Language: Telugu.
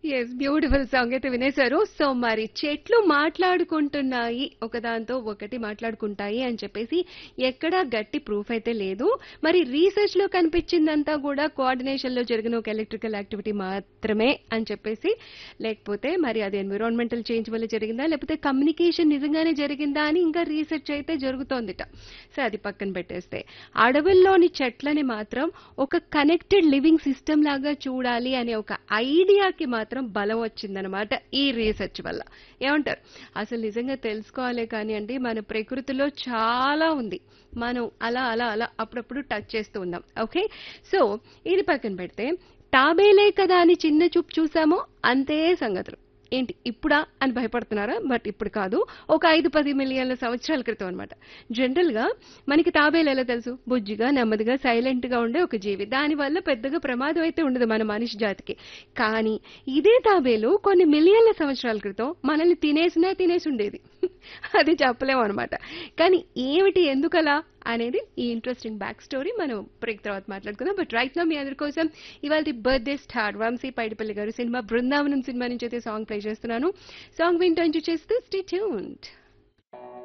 ఎస్ బ్యూటిఫుల్ సాంగ్ అయితే వినేశారు సో మరి చెట్లు మాట్లాడుకుంటున్నాయి ఒకదాంతో ఒకటి మాట్లాడుకుంటాయి అని చెప్పేసి ఎక్కడా గట్టి ప్రూఫ్ అయితే లేదు మరి రీసెర్చ్ లో కనిపించిందంతా కూడా కోఆర్డినేషన్ లో జరిగిన ఒక ఎలక్ట్రికల్ యాక్టివిటీ మాత్రమే అని చెప్పేసి లేకపోతే మరి అది ఎన్విరాన్మెంటల్ చేంజ్ వల్ల జరిగిందా లేకపోతే కమ్యూనికేషన్ నిజంగానే జరిగిందా అని ఇంకా రీసెర్చ్ అయితే జరుగుతోందిట సో అది పక్కన పెట్టేస్తే అడవుల్లోని చెట్లని మాత్రం ఒక కనెక్టెడ్ లివింగ్ సిస్టమ్ లాగా చూడాలి అనే ఒక ఐడియాకి మాత్రం బలం వచ్చిందనమాట ఈ రీసెర్చ్ వల్ల ఏమంటారు అసలు నిజంగా తెలుసుకోవాలే కానివ్వండి మన ప్రకృతిలో చాలా ఉంది మనం అలా అలా అలా అప్పుడప్పుడు టచ్ చేస్తూ ఉన్నాం ఓకే సో ఇది పక్కన పెడితే తాబేలే కదా అని చిన్న చూపు చూసామో అంతే సంగతులు ఏంటి ఇప్పుడా అని భయపడుతున్నారా బట్ ఇప్పుడు కాదు ఒక ఐదు పది మిలియన్ల సంవత్సరాల క్రితం అనమాట జనరల్ గా మనకి తాబేలు ఎలా తెలుసు బుజ్జిగా నెమ్మదిగా సైలెంట్ గా ఉండే ఒక జీవి దానివల్ల పెద్దగా ప్రమాదం అయితే ఉండదు మన మనిషి జాతికి కానీ ఇదే తాబేలు కొన్ని మిలియన్ల సంవత్సరాల క్రితం మనల్ని తినేసినా తినేసి ఉండేది అది చెప్పలేము అనమాట కానీ ఏమిటి ఎందుకలా అనేది ఈ ఇంట్రెస్టింగ్ బ్యాక్ స్టోరీ మనం బ్రేక్ తర్వాత మాట్లాడుకుందాం బట్ రైట్ నా మీ అందరి కోసం ఇవాళ బర్త్డే స్టార్ వంశీ పైడిపల్లి గారు సినిమా బృందావనం సినిమా నుంచి అయితే సాంగ్ ప్లే చేస్తున్నాను సాంగ్ వింటూ ఎంజాయ్ చేస్తూ స్టే ట్యూన్డ్